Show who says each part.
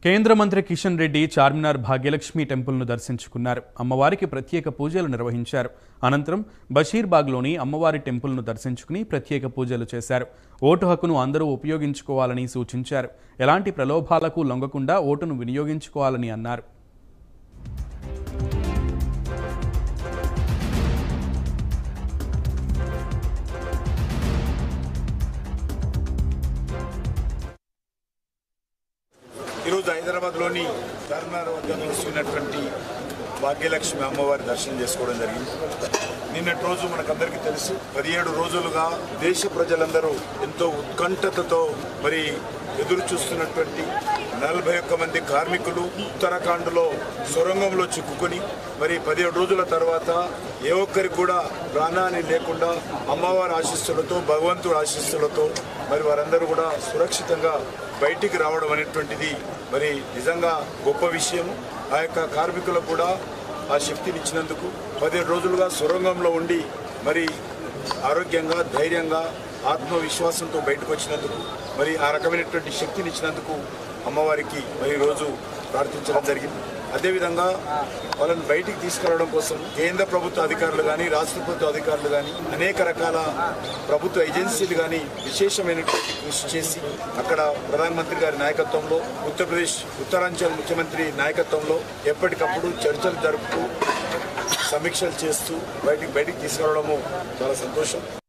Speaker 1: కేంద్ర మంత్రి కిషన్ రెడ్డి చార్మినార్ భాగ్యలక్ష్మి టెంపుల్ను దర్శించుకున్నారు అమ్మవారికి ప్రత్యేక పూజలు నిర్వహించారు అనంతరం బషీర్బాగ్లోని అమ్మవారి టెంపుల్ను దర్శించుకుని ప్రత్యేక పూజలు చేశారు ఓటు హక్కును అందరూ ఉపయోగించుకోవాలని సూచించారు ఎలాంటి ప్రలోభాలకు లొంగకుండా ఓటును వినియోగించుకోవాలని అన్నారు
Speaker 2: ఈరోజు హైదరాబాద్లోని చార్మినార్ వద్ద నిలుస్తున్నటువంటి భాగ్యలక్ష్మి అమ్మవారి దర్శనం చేసుకోవడం జరిగింది నిన్నటి రోజు మనకందరికీ తెలుసు పదిహేడు రోజులుగా దేశ ప్రజలందరూ ఎంతో ఉత్కంఠతతో మరి ఎదురు చూస్తున్నటువంటి నలభై ఒక్క మంది కార్మికులు ఉత్తరాఖండ్లో సొరంగంలో చిక్కుకొని మరి పదిహేడు రోజుల తర్వాత ఏ ఒక్కరికి కూడా ప్రాణాన్ని లేకుండా అమ్మవారి ఆశీస్సులతో భగవంతుడి ఆశీస్సులతో మరి వారందరూ కూడా సురక్షితంగా బయటికి రావడం అనేటువంటిది మరి నిజంగా గొప్ప విషయం ఆ యొక్క కార్మికులకు కూడా ఆ శక్తిని ఇచ్చినందుకు పదిహేడు రోజులుగా సొరంగంలో ఉండి మరి ఆరోగ్యంగా ధైర్యంగా ఆత్మవిశ్వాసంతో బయటకు వచ్చినందుకు మరి ఆ రకమైనటువంటి శక్తిని ఇచ్చినందుకు అమ్మవారికి మరి ఈరోజు ప్రార్థించడం జరిగింది అదేవిధంగా వాళ్ళని బయటికి తీసుకురావడం కోసం కేంద్ర ప్రభుత్వ అధికారులు కానీ రాష్ట్ర ప్రభుత్వ అధికారులు కానీ అనేక రకాల ప్రభుత్వ ఏజెన్సీలు కానీ విశేషమైనటువంటి కృషి చేసి అక్కడ ప్రధానమంత్రి గారి నాయకత్వంలో ఉత్తరప్రదేశ్ ఉత్తరాంచల్ ముఖ్యమంత్రి నాయకత్వంలో ఎప్పటికప్పుడు చర్చలు జరుపుతూ సమీక్షలు చేస్తూ బయటికి బయటికి తీసుకురావడము చాలా సంతోషం